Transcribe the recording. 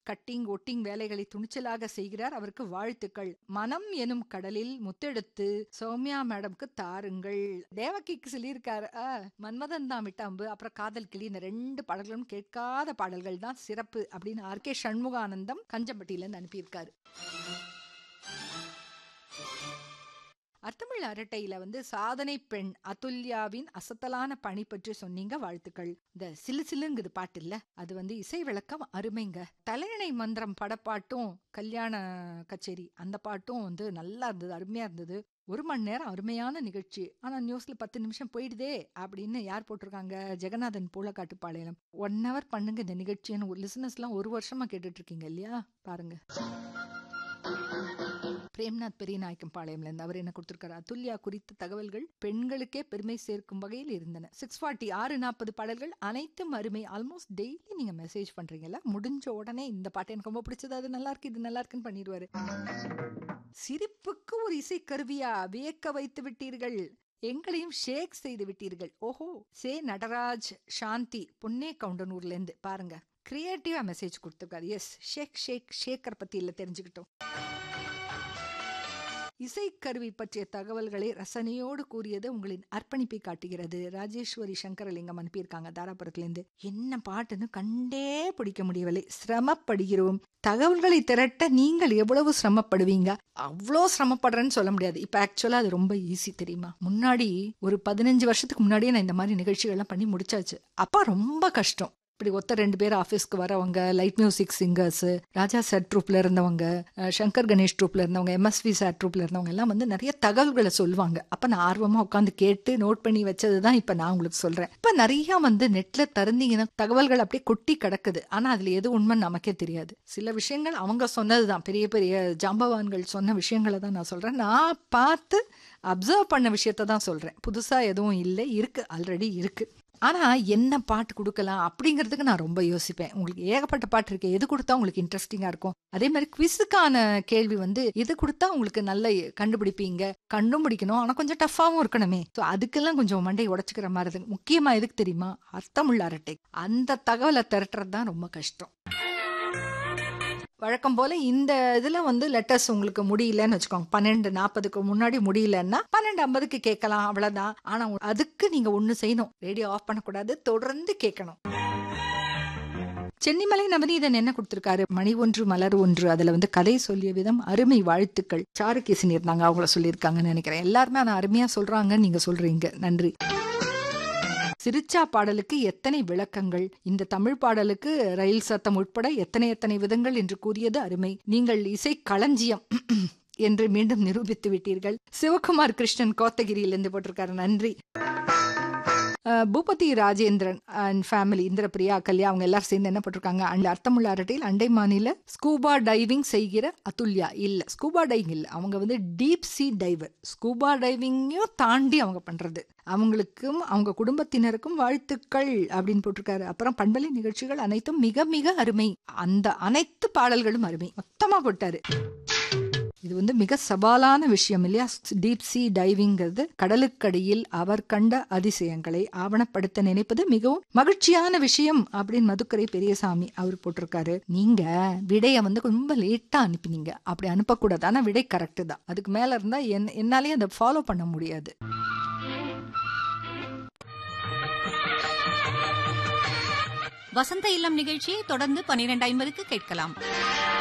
cutting ஒட்டிங் வேலைகளை துணிச்சலாக செய்கிறார் அவருக்கு வாழ்த்துக்கள் மனம் எனும் கடலில் முத்தெடுத்து சௌமியா மேடம்க்கு தாருங்கள் தேவகிக்கு சொல்லியிருக்காரு ஆ, மன்மதன் தான் விட்டாம்பு அப்புறம் காதல் கிளி இந்த ரெண்டு பாடல்களும் கேட்காத பாடல்கள் தான் சிறப்பு அப்படின்னு ஆர் கே சண்முகானந்தம் கஞ்சம்பட்டியில இருந்து அனுப்பியிருக்காரு அர்த்தமிழ் அரட்டையில வந்து சாதனை பெண் அதுல்யாவின் அசத்தலான பணி பற்றி சொன்னீங்க வாழ்த்துக்கள் இந்த சிலு சிலுங்குது பாட்டு இல்ல அது வந்து இசை விளக்கம் அருமைங்க தலையணை மந்திரம் படப்பாட்டும் கல்யாண கச்சேரி அந்த பாட்டும் வந்து நல்லா இருந்தது அருமையா இருந்தது ஒரு மணி நேரம் அருமையான நிகழ்ச்சி ஆனா நியூஸ்ல பத்து நிமிஷம் போயிடுதே அப்படின்னு யார் போட்டிருக்காங்க ஜெகநாதன் பூலக்காட்டுப்பாளையம் ஒன் ஹவர் பண்ணுங்க இந்த நிகழ்ச்சின்னு ஒரு லிசனர்ஸ் எல்லாம் ஒரு வருஷமா கேட்டுட்டு இருக்கீங்க இல்லையா பாருங்க பிரேம்நாத் பெரியநாயக்கம் பாளையம்ல இருந்து அவர் என்ன கொடுத்திருக்காரு அதுல்யா குறித்த தகவல்கள் பெண்களுக்கே பெருமை சேர்க்கும் வகையில் இருந்தன சிக்ஸ் ஃபார்ட்டி ஆறு நாற்பது பாடல்கள் அனைத்தும் அருமை ஆல்மோஸ்ட் டெய்லி நீங்க மெசேஜ் பண்றீங்கல்ல முடிஞ்ச உடனே இந்த பாட்டு எனக்கு ரொம்ப பிடிச்சது அது நல்லா இருக்கு இது நல்லா இருக்குன்னு பண்ணிடுவாரு சிரிப்புக்கு ஒரு இசை கருவியா வியக்க வைத்து விட்டீர்கள் எங்களையும் ஷேக் செய்து விட்டீர்கள் ஓஹோ சே நடராஜ் சாந்தி பொன்னே கவுண்டனூர்ல இருந்து பாருங்க கிரியேட்டிவா மெசேஜ் கொடுத்துருக்காரு எஸ் ஷேக் ஷேக் ஷேக்கர் பத்தி இல்ல தெரிஞ்சுக்கிட்டோம் இசைக்கருவி பற்றிய தகவல்களை ரசனையோடு கூறியது உங்களின் அர்ப்பணிப்பை காட்டுகிறது ராஜேஸ்வரி சங்கரலிங்கம் அனுப்பியிருக்காங்க தாராபுரத்திலிருந்து என்ன பாட்டுன்னு கண்டே பிடிக்க முடியவில்லை சிரமப்படுகிறோம் தகவல்களை திரட்ட நீங்கள் எவ்வளவு சிரமப்படுவீங்க அவ்வளோ சிரமப்படுறேன்னு சொல்ல முடியாது இப்ப ஆக்சுவலா அது ரொம்ப ஈஸி தெரியுமா முன்னாடி ஒரு பதினஞ்சு வருஷத்துக்கு முன்னாடியே நான் இந்த மாதிரி நிகழ்ச்சிகள்லாம் பண்ணி முடிச்சாச்சு அப்பா ரொம்ப கஷ்டம் இப்படி ஒத்த ரெண்டு பேர் ஆஃபீஸ்க்கு வரவங்க light music singers Raja sir ட்ரூப்ல இருந்தவங்க அஹ் சங்கர் கணேஷ் ட்ரூப்ல இருந்தவங்க எம்எஸ்வி சார் ட்ரூப்ல இருந்தவங்க எல்லாம் வந்து நிறைய தகவல்களை சொல்லுவாங்க அப்ப நான் ஆர்வமா உட்காந்து கேட்டு நோட் பண்ணி வச்சது தான் இப்ப நான் உங்களுக்கு சொல்றேன் இப்ப நிறைய வந்து நெட்ல திறந்தீங்கன்னா தகவல்கள் அப்படியே கொட்டி கிடக்குது ஆனா அதுல எது உண்மைன்னு நமக்கே தெரியாது சில விஷயங்கள் அவங்க சொன்னதுதான் பெரிய பெரிய ஜாம்பவான்கள் சொன்ன விஷயங்களை தான் நான் சொல்றேன் நான் பார்த்து அப்சர்வ் பண்ண விஷயத்த தான் சொல்றேன் புதுசா எதுவும் இல்லை இருக்கு ஆல்ரெடி இருக்கு ஆனா என்ன பாட்டு கொடுக்கலாம் அப்படிங்கிறதுக்கு நான் ரொம்ப யோசிப்பேன் உங்களுக்கு ஏகப்பட்ட பாட்டு இருக்கு எது கொடுத்தா உங்களுக்கு இன்ட்ரெஸ்டிங்கா இருக்கும் அதே மாதிரி குவிஸுக்கான கேள்வி வந்து எது கொடுத்தா உங்களுக்கு நல்ல கண்டுபிடிப்பீங்க கண்டும் பிடிக்கணும் ஆனா கொஞ்சம் டஃப்பாவும் இருக்கணுமே ஸோ அதுக்கெல்லாம் கொஞ்சம் மண்டை உடச்சுக்கிற மாதிரி இருக்கு முக்கியமா எதுக்கு தெரியுமா அர்த்தமுள்ள அரட்டை அந்த தகவலை திரட்டுறது தான் ரொம்ப கஷ்டம் வழக்கம் போல இந்த இதுல வந்து லெட்டர்ஸ் உங்களுக்கு முடியலன்னு வச்சுக்கோங்க பன்னெண்டு நாற்பதுக்கு முன்னாடி முடியலன்னா பன்னெண்டு ஐம்பதுக்கு கேட்கலாம் அவ்வளவுதான் ஆனா அதுக்கு நீங்க ஒண்ணு செய்யணும் ரேடியோ ஆஃப் பண்ணக்கூடாது தொடர்ந்து கேட்கணும் சென்னிமலை நவநீதன் என்ன கொடுத்திருக்காரு மணி ஒன்று மலர் ஒன்று அதுல வந்து கதை சொல்லிய விதம் அருமை வாழ்த்துக்கள் சாருகேசன் இருந்தாங்க அவங்கள சொல்லியிருக்காங்கன்னு நினைக்கிறேன் எல்லாருமே ஆனா அருமையா சொல்றாங்க நீங்க சொல்றீங்க நன்றி சிரிச்சா பாடலுக்கு எத்தனை விளக்கங்கள் இந்த தமிழ் பாடலுக்கு ரயில் சத்தம் உட்பட எத்தனை எத்தனை விதங்கள் என்று கூறியது அருமை நீங்கள் இசை களஞ்சியம் என்று மீண்டும் நிரூபித்து விட்டீர்கள் சிவகுமார் கிருஷ்ணன் கோத்தகிரியிலிருந்து போட்டிருக்காரு நன்றி அஹ், பூபதி ராஜேந்திரன் அண்ட் ஃபேமிலி இந்திரபிரியா கல்யா அவங்க எல்லாரும் சேர்ந்து என்ன போட்டிருக்காங்க அந்த அர்த்தமுள்ள அரட்டையில் அண்டை மாநில ஸ்கூபா டைவிங் செய்கிற அதுல்யா இல்ல ஸ்கூபா டைவிங் இல்ல அவங்க வந்து டீப் சீ டைவர் ஸ்கூபா டைவிங்கையும் தாண்டி அவங்க பண்றது அவங்களுக்கும் அவங்க குடும்பத்தினருக்கும் வாழ்த்துக்கள் அப்படின்னு போட்டிருக்காரு அப்புறம் பண்பலை நிகழ்ச்சிகள் அனைத்தும் மிக மிக அருமை அந்த அனைத்து பாடல்களும் அருமை மொத்தமா போட்டாரு இது வந்து மிக சவாலான விஷயம் இல்லையா டீப் சீ டைவிங்கிறது கடலுக்கடியில் அவர் கண்ட அதிசயங்களை ஆவணப்படுத்த நினைப்பது மிகவும் மகிழ்ச்சியான விஷயம் அப்படின்னு மதுக்கரை பெரியசாமி அவர் போட்டிருக்காரு நீங்க விடைய வந்து ரொம்ப லேட்டா அனுப்பினீங்க அப்படி அனுப்பக்கூடாது ஆனா விடை கரெக்ட் தான் அதுக்கு மேல இருந்தா என் என்னாலே அதை ஃபாலோ பண்ண முடியாது வசந்த இல்லம் நிகழ்ச்சியை தொடர்ந்து பனிரெண்டு ஐம்பதுக்கு கேட்கலாம்